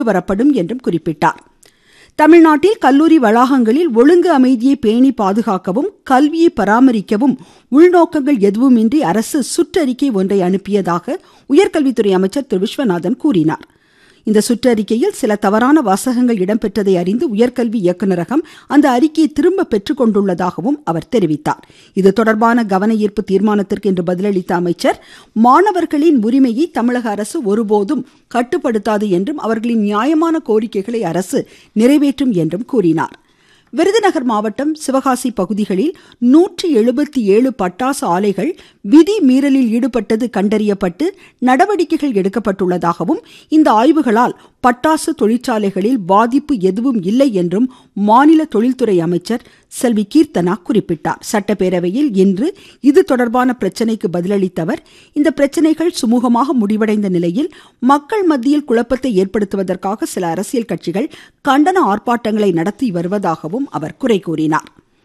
வரப்படும் என்றும் குறிப்பிட்டார் தமிழ்நாட்டில் கல்லூரி வளாகங்களில் ஒழுங்கு அமைதியை பேணி பாதுகாக்கவும் கல்வியை பராமரிக்கவும் உள்நோக்கங்கள் எதுவுமின்றி அரசு சுற்றறிக்கை ஒன்றை அனுப்பியதாக உயர்கல்வித்துறை அமைச்சர் திரு விஸ்வநாதன் கூறினார் இந்த சுற்றறிக்கையில் சில தவறான வாசகங்கள் இடம்பெற்றதை அறிந்து உயர்கல்வி இயக்குநரகம் அந்த அறிக்கையை திரும்ப பெற்றுக் கொண்டுள்ளதாகவும் அவர் தெரிவித்தார் இது தொடர்பான கவன ஈர்ப்பு தீர்மானத்திற்கு இன்று பதிலளித்த அமைச்சர் மாணவர்களின் உரிமையை தமிழக அரசு ஒருபோதும் கட்டுப்படுத்தாது என்றும் அவர்களின் நியாயமான கோரிக்கைகளை அரசு நிறைவேற்றும் என்றும் கூறினார் விருதுநகர் மாவட்டம் சிவகாசி பகுதிகளில் நூற்றி எழுபத்தி ஏழு பட்டாசு ஆலைகள் விதி மீறலில் ஈடுபட்டது கண்டறியப்பட்டு நடவடிக்கைகள் எடுக்கப்பட்டுள்ளதாகவும் இந்த ஆய்வுகளால் பட்டாசு தொழிற்சாலைகளில் பாதிப்பு எதுவும் இல்லை என்றும் மாநில தொழில்துறை அமைச்சர் செல்வி கீர்த்தனா குறிப்பிட்டார் சட்டப்பேரவையில் இன்று இது தொடர்பான பிரச்சனைக்கு பதிலளித்த அவர் இந்த பிரச்சனைகள் சுமூகமாக முடிவடைந்த நிலையில் மக்கள் மத்தியில் குழப்பத்தை ஏற்படுத்துவதற்காக சில அரசியல் கட்சிகள் கண்டன ஆர்ப்பாட்டங்களை நடத்தி வருவதாகவும் அவர் குறை கூறினார்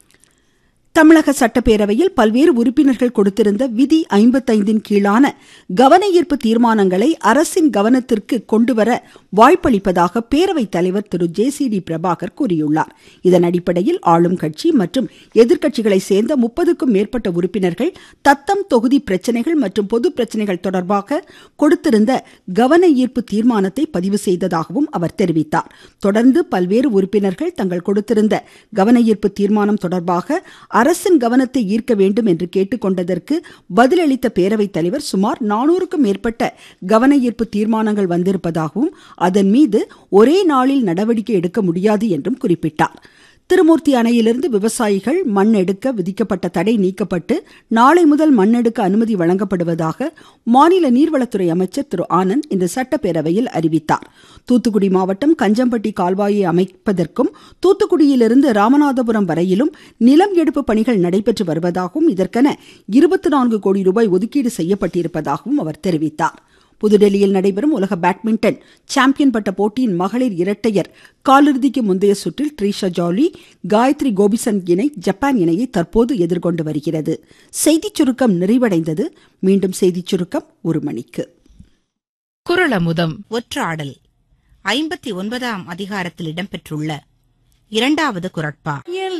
தமிழக சட்டப்பேரவையில் பல்வேறு உறுப்பினர்கள் கொடுத்திருந்த விதி ஐம்பத்தைந்தின் கீழான கவன ஈர்ப்பு தீர்மானங்களை அரசின் கவனத்திற்கு கொண்டுவர வாய்ப்பளிப்பதாக பேரவைத் தலைவர் Thiru J C D Prabhakar கூறியுள்ளார் இதன் அடிப்படையில் ஆளும் கட்சி மற்றும் எதிர்க்கட்சிகளை சேர்ந்த முப்பதுக்கும் மேற்பட்ட உறுப்பினர்கள் தத்தம் தொகுதி பிரச்சனைகள் மற்றும் பொது பிரச்சனைகள் தொடர்பாக கொடுத்திருந்த கவன ஈர்ப்பு தீர்மானத்தை பதிவு செய்ததாகவும் அவர் தெரிவித்தார் தொடர்ந்து பல்வேறு உறுப்பினர்கள் தங்கள் கொடுத்திருந்த கவன ஈர்ப்பு தீர்மானம் தொடர்பாக அரசின் கவனத்தை ஈர்க்க வேண்டும் என்று கேட்டுக்கொண்டதற்கு பதிலளித்த பேரவைத் தலைவர் சுமார் நானூறுக்கும் மேற்பட்ட கவன ஈர்ப்பு தீர்மானங்கள் வந்திருப்பதாகவும் அதன் மீது ஒரே நாளில் நடவடிக்கை எடுக்க முடியாது என்றும் குறிப்பிட்டார் திருமூர்த்தி அணையிலிருந்து விவசாயிகள் மண் எடுக்க விதிக்கப்பட்ட தடை நீக்கப்பட்டு நாளை முதல் மண் எடுக்க அனுமதி வழங்கப்படுவதாக மாநில நீர்வளத்துறை அமைச்சர் திரு ஆனந்த் இன்று சட்டப்பேரவையில் அறிவித்தார் தூத்துக்குடி மாவட்டம் கஞ்சம்பட்டி கால்வாயை அமைப்பதற்கும் தூத்துக்குடியிலிருந்து ராமநாதபுரம் வரையிலும் நிலம் எடுப்பு பணிகள் நடைபெற்று வருவதாகவும் இதற்கென இருபத்தி நான்கு கோடி ரூபாய் ஒதுக்கீடு செய்யப்பட்டிருப்பதாகவும் அவர் தெரிவித்தார் புதுடெல்லியில் நடைபெறும் உலக பேட்மிண்டன் சாம்பியன் பட்ட போட்டியின் மகளிர் இரட்டையர் காலிறுதிக்கு முந்தைய சுற்றில் ட்ரீஷா ஜாலி காயத்ரி கோபிசன் இணை ஜப்பான் இணையை தற்போது எதிர்கொண்டு வருகிறது செய்திச் சுருக்கம் நிறைவடைந்தது மீண்டும் செய்திச் சுருக்கம் ஒரு மணிக்கு குரலமுதம் ஒற்றாடல் ஐம்பத்தி ஒன்பதாம் அதிகாரத்தில் இடம்பெற்றுள்ள இரண்டாவது குரட்பா